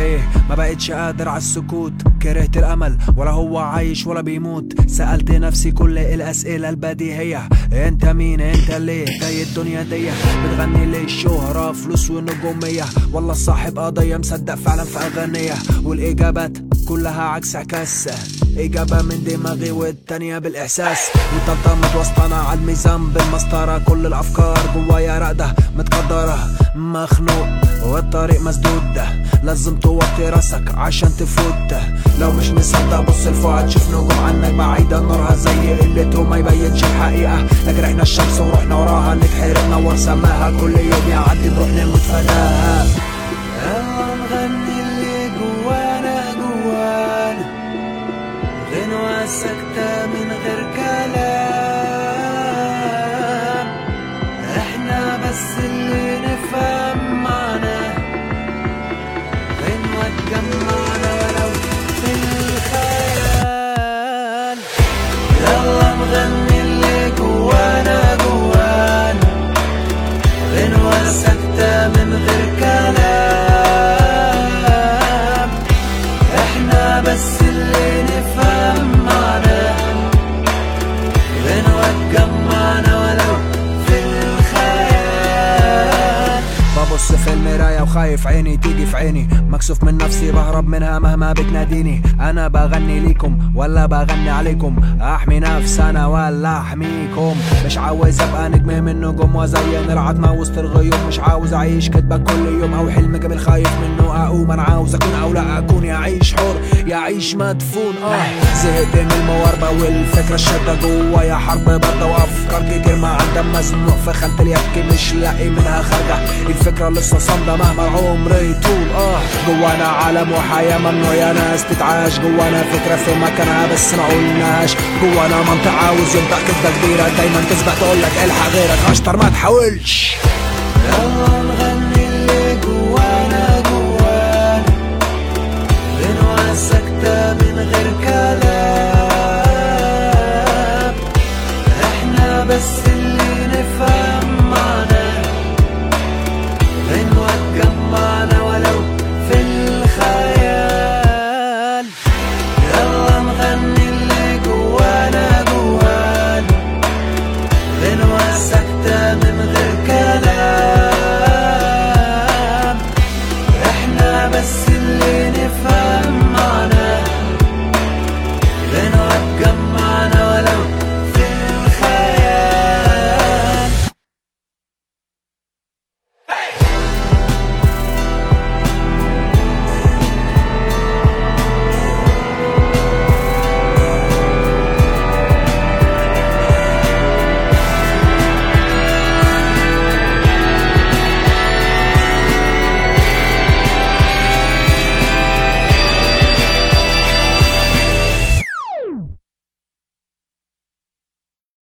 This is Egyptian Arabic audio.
تايه ما بقتش قادر على السكوت كرهت الامل ولا هو عايش ولا بيموت سألت نفسي كل الاسئلة البديهية انت مين انت ليه جاي الدنيا دي بتغني ليه الشهرة فلوس ونجومية والله صاحب قضية مصدق فعلا في اغانية والاجابات كلها عكس عكاس إجابة من دماغي والتانية بالإحساس والتالتة متوسطنة على الميزان بالمسطرة كل الأفكار جوايا راقدة متقدرة مخنوق والطريق مسدود لازم توطي راسك عشان تفوت لو مش مصدق بص لفوق تشوف نجوم عنك بعيدة نورها زي قلته ما يبينش الحقيقة لكن احنا الشمس ورحنا وراها نتحرق نور سماها كل يوم يعدي نروح نموت فداها يلا نغني اللي جوانا جوانا غنوة ساكتة من غير كلام احنا بس اللي نفهم معنا غنوة تجمعنا ولو في الخيال يلا نغني اللي جوانا جوانا غنوة ساكتة من غير كلام احنا بس اللي نفهم معنا غنوة تجمعنا ولو في الخيال ببص في المراية وخايف عيني تيجي في عيني مكسوف من نفسي بهرب منها مهما بتناديني انا بغني ليكم ولا بغني عليكم احمي نفسي انا ولا احميكم مش عاوز ابقى نجم من نجوم وزين العتمة وسط الغيوم مش عاوز اعيش كدبة كل يوم او حلم جميل خايف منه اقوم انا عاوز اكون او لا اكون يعيش حر يعيش مدفون اه زهقت من المواربة والفكرة الشادة جوايا حرب باردة وافكار كتير ما عندها مزنوق في خانة اليك مش لاقي منها خارجة الفكرة لسه صامدة مهما العمر يطول اه جوانا عالم وحياة ممنوع يا ناس تتعاش جوانا فكرة في مكانها بس ما قلناش جوانا منطقة عاوز ينطق كدبة كبيرة دايما تسبق تقولك الحق غيرك اشطر ما تحاولش